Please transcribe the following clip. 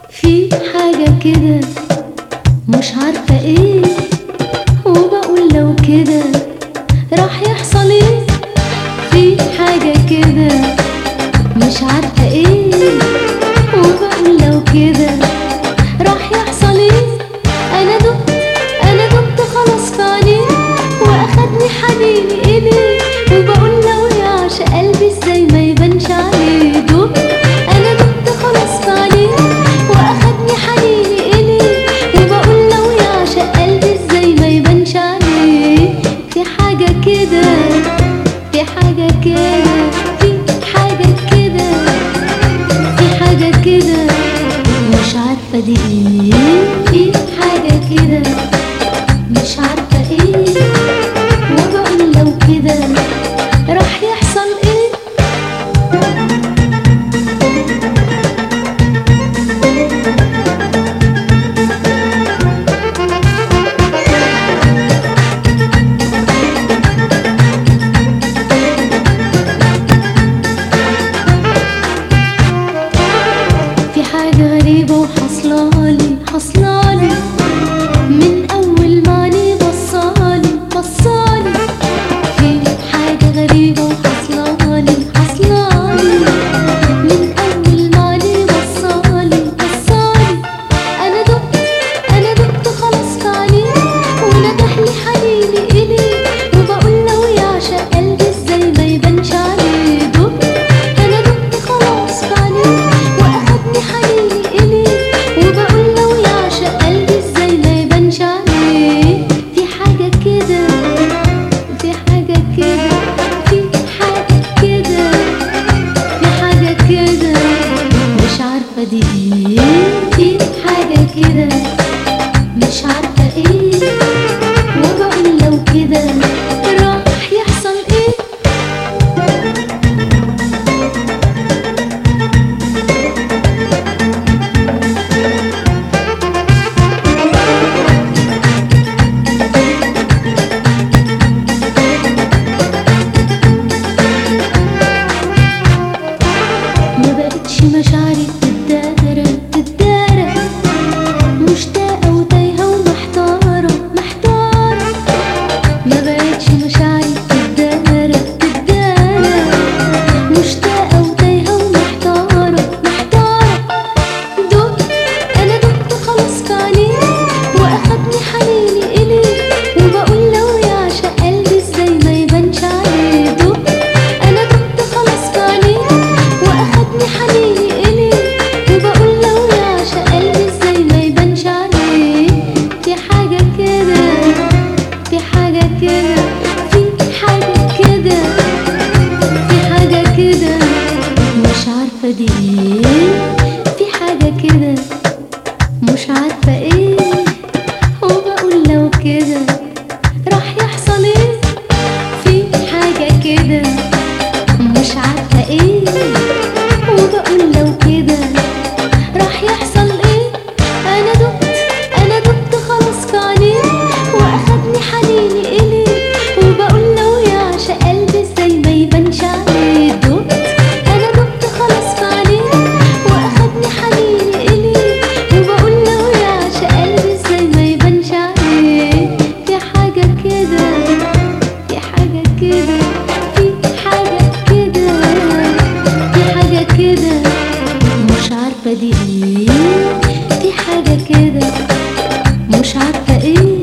في حاجة كده مش عارفة ايه وبقول لو كده راح يحصل ايه في حاجة كده مش عارفة ايه وبقول لو كده راح يحصل ايه انا دقت انا دقت خلاص في عينيه واخدني حنيني اليه وبقول لو يعشق قلبي ازاي ما يبانش عليه دقت انا دقت خلاص في عينيه واخدني حنيني اليه وبقول لو يعشق قلبي ازاي ما يبانش عليه في حاجة كده في حاجة كده في حاجة كده في حاجة كده مش عارفة دي ايه في حاجة كده مش عارفة ايه وبقول لو كده راح يحصل ايه في حاجة غريبة وحصلالي حصلالي من أول ما عينيه بصالي بصالي في حاجة غريبة وحصلالي حصلالي من أول ما عينيه بصالي بصالي أنا دقت أنا دقت خلاص في عينيه وندهلي حنيني إليه وبقول لو يعشق قلبي ازاي ما يبانش عليه دقت أنا دقت خلاص في عينيه وأخدني حنيني إليه وبقول لو يعشق قلبي ازاي ما يبانش عليه في حاجة كده في حاجة كده في حاجة كده في حاجة كده مش عارفة دي ايه في حاجة كده مش عارفة ايه وبقول لو كده راح يحصل ايه ما بقتش مشاعري تتدارى تتدارى مشتاقة وتايهة ومحتارة محتارة ما بقتش مشاعري تتدارى تتدارى مشتاقة وتايهة ومحتارة محتارة دقت أنا دقت خلاص في عينيه وأخدني حنيني إليه وبقول لو يعشق قلبي ازاي ما يبانش عليه دقت أنا دقت خلاص في عينيه وأخدني حنيني إليه وبقول لو يعشق قلبي ازاي ما يبانش عليه في حاجة كده في حاجة كده في حاجة كده في حاجة كده مش عارفة دي ايه في حاجة كده مش عارفة ايه وبقول لو كده راح يحصل ايه في حاجة كده مش عارفة ايه وبقول لو كده راح يحصل ايه انا دقت انا دقت خلاص في عينيه واخدني حنيني اليه وبقول لو يعشق قلبي ازاي ما يبانش عليه دقت انا دقت خلاص في عينيه واخدني حنيني اليه وبقول لو يعشق قلبي ازاي ما يبانش عليه في حاجة كده في حاجة كده في حاجة كده في حاجة كده مش عارفة دي ايه في حاجة كده مش عارفة ايه